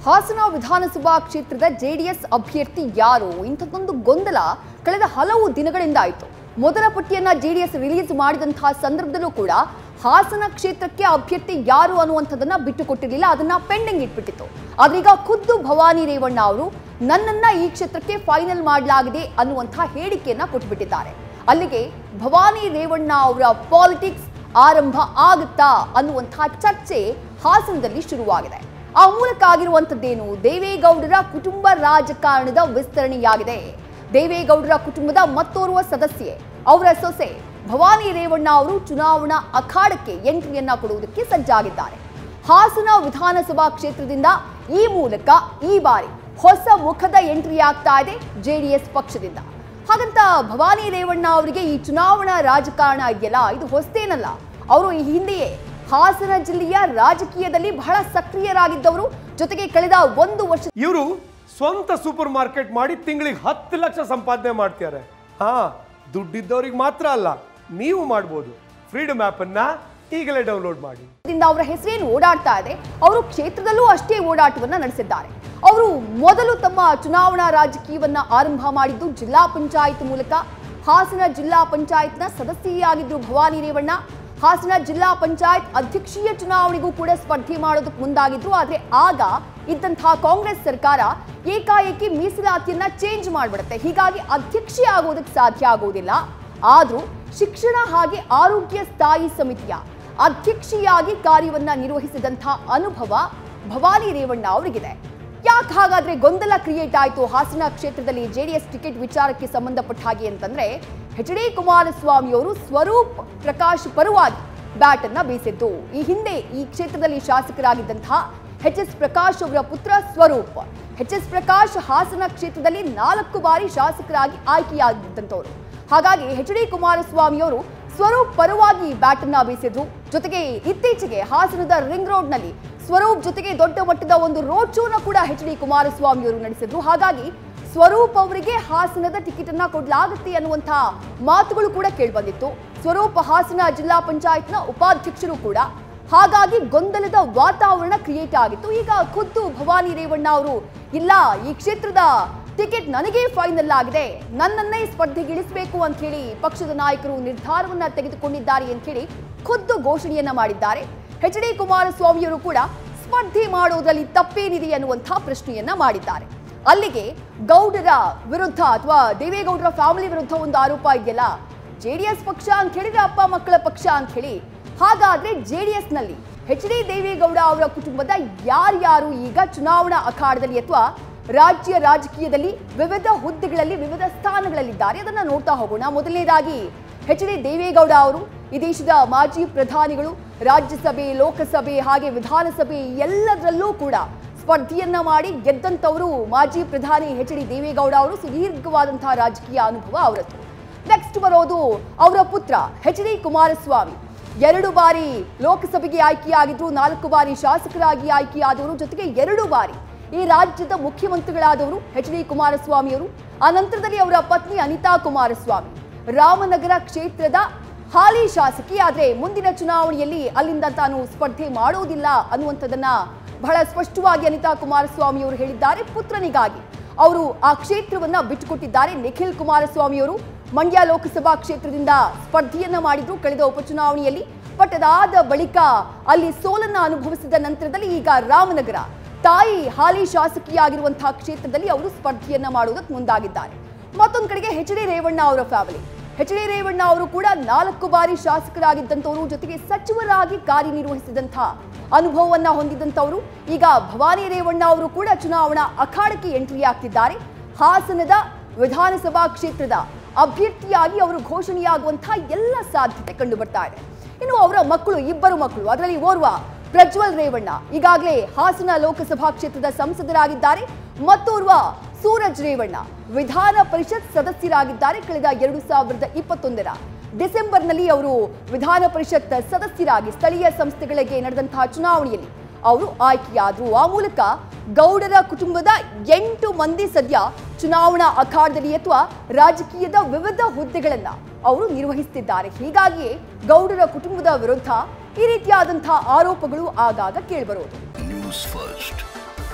ಹಾಸನ ವಿಧಾನಸಭಾ ಕ್ಷೇತ್ರದ ಜೆಡಿಎಸ್ ಅಭ್ಯರ್ಥಿ ಯಾರು ಇಂಥದ್ದೊಂದು ಗೊಂದಲ ಕಳೆದ ಹಲವು ದಿನಗಳಿಂದ ಆಯಿತು ಮೊದಲ ಪಟ್ಟಿಯನ್ನ ಜೆಡಿಎಸ್ ರಿಲೀಸ್ ಮಾಡಿದಂತಹ ಸಂದರ್ಭದಲ್ಲೂ ಕೂಡ ಹಾಸನ ಕ್ಷೇತ್ರಕ್ಕೆ ಅಭ್ಯರ್ಥಿ ಯಾರು ಅನ್ನುವಂಥದ್ದನ್ನ ಬಿಟ್ಟುಕೊಟ್ಟಿರಲಿಲ್ಲ ಅದನ್ನ ಪೆಂಡಿಂಗ್ ಇಟ್ಬಿಟ್ಟಿತ್ತು ಆದ್ರೆ ಈಗ ಖುದ್ದು ಭವಾನಿ ರೇವಣ್ಣ ಅವರು ನನ್ನನ್ನ ಈ ಕ್ಷೇತ್ರಕ್ಕೆ ಫೈನಲ್ ಮಾಡಲಾಗಿದೆ ಅನ್ನುವಂತಹ ಹೇಳಿಕೆಯನ್ನ ಕೊಟ್ಬಿಟ್ಟಿದ್ದಾರೆ ಅಲ್ಲಿಗೆ ಭವಾನಿ ರೇವಣ್ಣ ಅವರ ಪಾಲಿಟಿಕ್ಸ್ ಆರಂಭ ಆಗುತ್ತಾ ಅನ್ನುವಂತಹ ಚರ್ಚೆ ಹಾಸನದಲ್ಲಿ ಶುರುವಾಗಿದೆ ಆ ಮೂಲಕ ಆಗಿರುವಂತದ್ದೇನು ದೇವೇಗೌಡರ ಕುಟುಂಬ ರಾಜಕಾರಣದ ವಿಸ್ತರಣೆಯಾಗಿದೆ ದೇವೇಗೌಡರ ಕುಟುಂಬದ ಮತ್ತೋರ್ವ ಸದಸ್ಯೆ ಅವರ ಸೊಸೆ ಭವಾನಿ ರೇವಣ್ಣ ಅವರು ಚುನಾವಣಾ ಅಖಾಡಕ್ಕೆ ಎಂಟ್ರಿಯನ್ನ ಕೊಡುವುದಕ್ಕೆ ಸಜ್ಜಾಗಿದ್ದಾರೆ ಹಾಸನ ವಿಧಾನಸಭಾ ಕ್ಷೇತ್ರದಿಂದ ಈ ಮೂಲಕ ಈ ಬಾರಿ ಹೊಸ ಮುಖದ ಎಂಟ್ರಿ ಆಗ್ತಾ ಇದೆ ಜೆಡಿಎಸ್ ಪಕ್ಷದಿಂದ ಹಾಗಂತ ಭವಾನಿ ರೇವಣ್ಣ ಅವರಿಗೆ ಈ ಚುನಾವಣಾ ರಾಜಕಾರಣ ಇದೆಯಲ್ಲ ಇದು ಹೊಸತೇನಲ್ಲ ಅವರು ಈ ಹಿಂದೆಯೇ ಹಾಸನ ಜಿಲ್ಲೆಯ ರಾಜಕೀಯದಲ್ಲಿ ಬಹಳ ಸಕ್ರಿಯರಾಗಿದ್ದವರು ಜೊತೆಗೆ ಕಳೆದ ಒಂದು ವರ್ಷ ಇವರು ಸ್ವಂತ ಸೂಪರ್ ಮಾರ್ಕೆಟ್ ಮಾಡಿ ತಿಂಗಳಿಗೆ ಹತ್ತು ಲಕ್ಷ ಸಂಪಾದನೆ ಮಾಡ್ತಾರೆ ಹಾ ದುಡ್ಡಿದ್ದವ್ರಿಗೆ ಮಾತ್ರ ಅಲ್ಲ ನೀವು ಮಾಡ್ಬೋದು ಫ್ರೀಡಮ್ ಅನ್ನ ಈಗಲೇ ಡೌನ್ಲೋಡ್ ಮಾಡಿ ದಿಂದ ಅವರ ಹೆಸರೇನು ಓಡಾಡ್ತಾ ಇದೆ ಅವರು ಕ್ಷೇತ್ರದಲ್ಲೂ ಅಷ್ಟೇ ಓಡಾಟವನ್ನ ನಡೆಸಿದ್ದಾರೆ ಅವರು ಮೊದಲು ತಮ್ಮ ಚುನಾವಣಾ ರಾಜಕೀಯವನ್ನ ಆರಂಭ ಮಾಡಿದ್ದು ಜಿಲ್ಲಾ ಪಂಚಾಯತ್ ಮೂಲಕ ಹಾಸನ ಜಿಲ್ಲಾ ಪಂಚಾಯತ್ನ ಸದಸ್ಯೆಯಾಗಿದ್ರು ಭವಾನಿ ರೇವಣ್ಣ ಹಾಸನ ಜಿಲ್ಲಾ ಪಂಚಾಯತ್ ಅಧ್ಯಕ್ಷೀಯ ಚುನಾವಣೆಗೂ ಕೂಡ ಸ್ಪರ್ಧೆ ಮಾಡೋದಕ್ಕೆ ಮುಂದಾಗಿದ್ರು ಆದ್ರೆ ಆಗ ಇದ್ದಂತಹ ಕಾಂಗ್ರೆಸ್ ಸರ್ಕಾರ ಏಕಾಏಕಿ ಮೀಸಲಾತಿಯನ್ನ ಚೇಂಜ್ ಮಾಡ್ಬಿಡುತ್ತೆ ಹೀಗಾಗಿ ಅಧ್ಯಕ್ಷೆ ಆಗೋದಕ್ಕೆ ಸಾಧ್ಯ ಆಗೋದಿಲ್ಲ ಆದ್ರೂ ಶಿಕ್ಷಣ ಹಾಗೆ ಆರೋಗ್ಯ ಸ್ಥಾಯಿ ಸಮಿತಿಯ ಅಧ್ಯಕ್ಷಿಯಾಗಿ ಕಾರ್ಯವನ್ನ ನಿರ್ವಹಿಸಿದಂತಹ ಅನುಭವ ಭವಾನಿ ರೇವಣ್ಣ ಅವರಿಗಿದೆ ಯಾಕೆ ಹಾಗಾದ್ರೆ ಗೊಂದಲ ಕ್ರಿಯೇಟ್ ಆಯಿತು ಹಾಸನ ಕ್ಷೇತ್ರದಲ್ಲಿ ಜೆಡಿಎಸ್ ಟಿಕೆಟ್ ವಿಚಾರಕ್ಕೆ ಸಂಬಂಧಪಟ್ಟ ಹಾಗೆ ಅಂತಂದ್ರೆ ಎಚ್ ಡಿ ಕುಮಾರಸ್ವಾಮಿ ಅವರು ಸ್ವರೂಪ್ ಪ್ರಕಾಶ್ ಪರವಾಗಿ ಬ್ಯಾಟ್ ಅನ್ನ ಬೀಸಿದ್ದು ಈ ಹಿಂದೆ ಈ ಕ್ಷೇತ್ರದಲ್ಲಿ ಶಾಸಕರಾಗಿದ್ದಂತಹ ಎಚ್ ಎಸ್ ಪ್ರಕಾಶ್ ಅವರ ಪುತ್ರ ಸ್ವರೂಪ್ ಎಚ್ ಎಸ್ ಪ್ರಕಾಶ್ ಹಾಸನ ಕ್ಷೇತ್ರದಲ್ಲಿ ನಾಲ್ಕು ಬಾರಿ ಶಾಸಕರಾಗಿ ಆಯ್ಕೆಯಾಗಿದ್ದಂಥವ್ರು ಹಾಗಾಗಿ ಎಚ್ ಡಿ ಕುಮಾರಸ್ವಾಮಿ ಅವರು ಸ್ವರೂಪ್ ಪರವಾಗಿ ಬ್ಯಾಟ್ ಅನ್ನ ಬೀಸಿದ್ರು ಜೊತೆಗೆ ಇತ್ತೀಚೆಗೆ ಹಾಸನದ ರಿಂಗ್ ರೋಡ್ ನಲ್ಲಿ ಸ್ವರೂಪ್ ಜೊತೆಗೆ ದೊಡ್ಡ ಮಟ್ಟದ ಒಂದು ರೋಡ್ ಶೋನ ಕೂಡ ಎಚ್ ಡಿ ಕುಮಾರಸ್ವಾಮಿ ಅವರು ನಡೆಸಿದ್ರು ಹಾಗಾಗಿ ಸ್ವರೂಪ್ ಅವರಿಗೆ ಹಾಸನದ ಟಿಕೆಟ್ ಅನ್ನ ಕೊಡಲಾಗುತ್ತೆ ಅನ್ನುವಂತಹ ಮಾತುಗಳು ಕೂಡ ಕೇಳಿಬಂದಿತ್ತು ಸ್ವರೂಪ್ ಹಾಸನ ಜಿಲ್ಲಾ ಪಂಚಾಯತ್ನ ಉಪಾಧ್ಯಕ್ಷರು ಕೂಡ ಹಾಗಾಗಿ ಗೊಂದಲದ ವಾತಾವರಣ ಕ್ರಿಯೇಟ್ ಆಗಿತ್ತು ಈಗ ಖುದ್ದು ಭವಾನಿ ರೇವಣ್ಣ ಅವರು ಇಲ್ಲ ಈ ಕ್ಷೇತ್ರದ ಟಿಕೆಟ್ ನನಗೇ ಫೈನಲ್ ಆಗಿದೆ ನನ್ನನ್ನೇ ಸ್ಪರ್ಧೆಗಿಳಿಸಬೇಕು ಅಂತ ಹೇಳಿ ಪಕ್ಷದ ನಾಯಕರು ನಿರ್ಧಾರವನ್ನ ತೆಗೆದುಕೊಂಡಿದ್ದಾರೆ ಅಂತ ಹೇಳಿ ಖುದ್ದು ಘೋಷಣೆಯನ್ನ ಮಾಡಿದ್ದಾರೆ ಎಚ್ ಡಿ ಕುಮಾರಸ್ವಾಮಿಯವರು ಕೂಡ ಸ್ಪರ್ಧೆ ಮಾಡೋದ್ರಲ್ಲಿ ತಪ್ಪೇನಿದೆ ಅನ್ನುವಂತಹ ಪ್ರಶ್ನೆಯನ್ನ ಮಾಡಿದ್ದಾರೆ ಅಲ್ಲಿಗೆ ಗೌಡರ ವಿರುದ್ಧ ಅಥವಾ ದೇವೇಗೌಡರ ಫ್ಯಾಮಿಲಿ ವಿರುದ್ಧ ಒಂದು ಆರೋಪ ಇದೆಯಲ್ಲ ಜೆಡಿಎಸ್ ಪಕ್ಷ ಅಂತ ಹೇಳಿದ್ರೆ ಅಪ್ಪ ಮಕ್ಕಳ ಪಕ್ಷ ಅಂತ ಹೇಳಿ ಹಾಗಾದ್ರೆ ಜೆಡಿಎಸ್ ನಲ್ಲಿ ಎಚ್ ಡಿ ದೇವೇಗೌಡ ಅವರ ಕುಟುಂಬದ ಯಾರ್ಯಾರು ಈಗ ಚುನಾವಣಾ ಅಖಾಡದಲ್ಲಿ ಅಥವಾ ರಾಜ್ಯ ರಾಜಕೀಯದಲ್ಲಿ ವಿವಿಧ ಹುದ್ದೆಗಳಲ್ಲಿ ವಿವಿಧ ಸ್ಥಾನಗಳಲ್ಲಿದ್ದಾರೆ ಅದನ್ನ ನೋಡ್ತಾ ಹೋಗೋಣ ಮೊದಲನೇದಾಗಿ ಎಚ್ ಡಿ ದೇವೇಗೌಡ ಅವರು ಈ ದೇಶದ ಮಾಜಿ ಪ್ರಧಾನಿಗಳು ರಾಜ್ಯಸಭೆ ಲೋಕಸಭೆ ಹಾಗೆ ವಿಧಾನಸಭೆ ಎಲ್ಲದರಲ್ಲೂ ಕೂಡ ಸ್ಪರ್ಧೆಯನ್ನ ಮಾಡಿ ಗೆದ್ದಂತವರು ಮಾಜಿ ಪ್ರಧಾನಿ ಎಚ್ ಡಿ ದೇವೇಗೌಡ ಅವರು ಸುದೀರ್ಘವಾದಂತಹ ರಾಜಕೀಯ ಅನುಭವ ಅವರದ್ದು ನೆಕ್ಸ್ಟ್ ಬರೋದು ಅವರ ಪುತ್ರ ಎಚ್ ಡಿ ಕುಮಾರಸ್ವಾಮಿ ಎರಡು ಬಾರಿ ಲೋಕಸಭೆಗೆ ಆಯ್ಕೆಯಾಗಿದ್ರು ನಾಲ್ಕು ಬಾರಿ ಶಾಸಕರಾಗಿ ಆಯ್ಕೆಯಾದವರು ಜೊತೆಗೆ ಎರಡು ಬಾರಿ ಈ ರಾಜ್ಯದ ಮುಖ್ಯಮಂತ್ರಿಗಳಾದವರು ಎಚ್ ಡಿ ಕುಮಾರಸ್ವಾಮಿ ಅವರು ಆ ನಂತರದಲ್ಲಿ ಅವರ ಪತ್ನಿ ಅನಿತಾ ಕುಮಾರಸ್ವಾಮಿ ರಾಮನಗರ ಕ್ಷೇತ್ರದ ಹಾಲಿ ಶಾಸಕಿ ಆದ್ರೆ ಮುಂದಿನ ಚುನಾವಣೆಯಲ್ಲಿ ಅಲ್ಲಿಂದ ತಾನು ಸ್ಪರ್ಧೆ ಮಾಡೋದಿಲ್ಲ ಅನ್ನುವಂಥದ್ದನ್ನ ಬಹಳ ಸ್ಪಷ್ಟವಾಗಿ ಅನಿತಾ ಕುಮಾರಸ್ವಾಮಿ ಅವರು ಹೇಳಿದ್ದಾರೆ ಪುತ್ರನಿಗಾಗಿ ಅವರು ಆ ಕ್ಷೇತ್ರವನ್ನ ಬಿಟ್ಟುಕೊಟ್ಟಿದ್ದಾರೆ ನಿಖಿಲ್ ಕುಮಾರಸ್ವಾಮಿ ಅವರು ಮಂಡ್ಯ ಲೋಕಸಭಾ ಕ್ಷೇತ್ರದಿಂದ ಸ್ಪರ್ಧೆಯನ್ನ ಮಾಡಿದ್ರು ಕಳೆದ ಉಪಚುನಾವಣೆಯಲ್ಲಿ ಬಟ್ ಅದಾದ ಬಳಿಕ ಅಲ್ಲಿ ಸೋಲನ್ನ ಅನುಭವಿಸಿದ ನಂತರದಲ್ಲಿ ಈಗ ರಾಮನಗರ ತಾಯಿ ಹಾಲಿ ಶಾಸಕಿಯಾಗಿರುವಂತಹ ಕ್ಷೇತ್ರದಲ್ಲಿ ಅವರು ಸ್ಪರ್ಧೆಯನ್ನ ಮಾಡುವುದಕ್ಕೆ ಮುಂದಾಗಿದ್ದಾರೆ ಮತ್ತೊಂದು ಕಡೆಗೆ ಎಚ್ ಡಿ ರೇವಣ್ಣ ಅವರ ಫ್ಯಾಮಿಲಿ ಎಚ್ ಡಿ ರೇವಣ್ಣ ಅವರು ಕೂಡ ನಾಲ್ಕು ಬಾರಿ ಶಾಸಕರಾಗಿದ್ದಂಥವರು ಜೊತೆಗೆ ಸಚಿವರಾಗಿ ಕಾರ್ಯನಿರ್ವಹಿಸಿದಂತಹ ಅನುಭವವನ್ನ ಹೊಂದಿದಂಥವರು ಈಗ ಭವಾನಿ ರೇವಣ್ಣ ಅವರು ಕೂಡ ಚುನಾವಣಾ ಅಖಾಡಕ್ಕೆ ಎಂಟ್ರಿ ಆಗ್ತಿದ್ದಾರೆ ಹಾಸನದ ವಿಧಾನಸಭಾ ಕ್ಷೇತ್ರದ ಅಭ್ಯರ್ಥಿಯಾಗಿ ಅವರು ಘೋಷಣೆಯಾಗುವಂತಹ ಎಲ್ಲ ಸಾಧ್ಯತೆ ಕಂಡು ಬರ್ತಾ ಇದೆ ಇನ್ನು ಅವರ ಮಕ್ಕಳು ಇಬ್ಬರು ಮಕ್ಕಳು ಅದರಲ್ಲಿ ಓರ್ವ ಪ್ರಜ್ವಲ್ ರೇವಣ್ಣ ಈಗಾಗಲೇ ಹಾಸನ ಲೋಕಸಭಾ ಕ್ಷೇತ್ರದ ಸಂಸದರಾಗಿದ್ದಾರೆ ಮತ್ತೋರ್ವ ಸೂರಜ್ ರೇವಣ್ಣ ವಿಧಾನ ಪರಿಷತ್ ಸದಸ್ಯರಾಗಿದ್ದಾರೆ ಕಳೆದ ಎರಡು ಸಾವಿರದ ಇಪ್ಪತ್ತೊಂದರ ಡಿಸೆಂಬರ್ನಲ್ಲಿ ಅವರು ವಿಧಾನ ಪರಿಷತ್ ಸದಸ್ಯರಾಗಿ ಸ್ಥಳೀಯ ಸಂಸ್ಥೆಗಳಿಗೆ ನಡೆದಂತಹ ಚುನಾವಣೆಯಲ್ಲಿ ಅವರು ಆಯ್ಕೆಯಾದ್ರು ಆ ಮೂಲಕ ಗೌಡರ ಕುಟುಂಬದ ಎಂಟು ಮಂದಿ ಸದ್ಯ ಚುನಾವಣಾ ಅಖಾಡದಲ್ಲಿ ಅಥವಾ ರಾಜಕೀಯದ ವಿವಿಧ ಹುದ್ದೆಗಳನ್ನ ಅವರು ನಿರ್ವಹಿಸುತ್ತಿದ್ದಾರೆ ಹೀಗಾಗಿಯೇ ಗೌಡರ ಕುಟುಂಬದ ವಿರುದ್ಧ ಈ ರೀತಿಯಾದಂತಹ ಆರೋಪಗಳು ಆಗಾಗ ಕೇಳಿಬರುವುದು ನ್ಯೂಸ್ ಫಸ್ಟ್ ಪ್ರತಿಕ್ಷಣ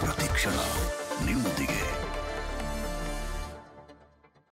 ಕ್ಷಣ ನಿಮ್ಮೊಂದಿಗೆ